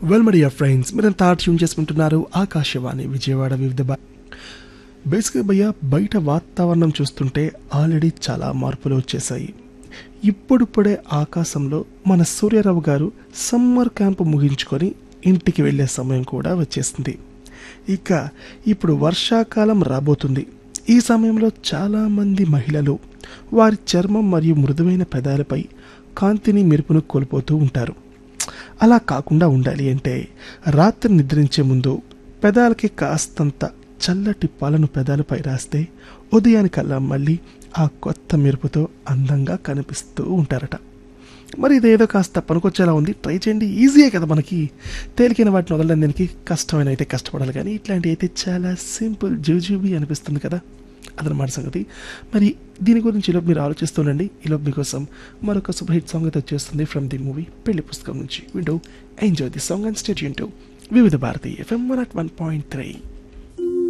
well మడియా friends మీరంతా tune చేసుకుంటున్నారు ఆకాశవాణి విజయవాడ వివిధ బా బేసిక్గా భయ్య బయట వాతావరణం చూస్తుంటే ఆల్రెడీ చాలా మార్పులు వచ్చేసాయి ఇప్పుడిప్పుడే ఆకాశంలో మన సూర్యారావు గారు సమ్మర్ క్యాంప్ ముగించుకొని ఇంటికి వెళ్ళే సమయం కూడా వచ్చేసింది ఇక ఇప్పుడు వర్షాకాలం రాబోతుంది ఈ సమయంలో చాలామంది మహిళలు వారి చర్మం మరియు మృదువైన పెదాలపై కాంతిని మెరుపును కోల్పోతూ ఉంటారు అలా కాకుండా ఉండాలి అంటే రాత్రి నిద్రించే ముందు పెదాలకి కాస్తంత చల్లటి పాలను పెదాలపై రాస్తే ఉదయానికల్లా మళ్ళీ ఆ కొత్త మెరుపుతో అందంగా కనిపిస్తూ ఉంటారట మరి ఇదేదో కాస్త పనికొచ్చేలా ఉంది ట్రై చేయండి ఈజీయే కదా మనకి తేలికైన వాటిని వదలడం దానికి కష్టమైన అయితే కష్టపడాలి కానీ ఇట్లాంటివి అయితే చాలా సింపుల్ జూజూబీ అనిపిస్తుంది కదా అదనమాట సంగతి మరి దీని గురించి ఈలోపు మీరు ఆలోచిస్తుండండి ఈలోపు మీకోసం మరొక సూపర్ హిట్ సాంగ్ అయితే వచ్చేస్తుంది ఫ్రమ్ ది మూవీ పెళ్లి పుస్తకం నుంచి వింటూ enjoy the song and stayed to Vividh Bharati FM one nought one point three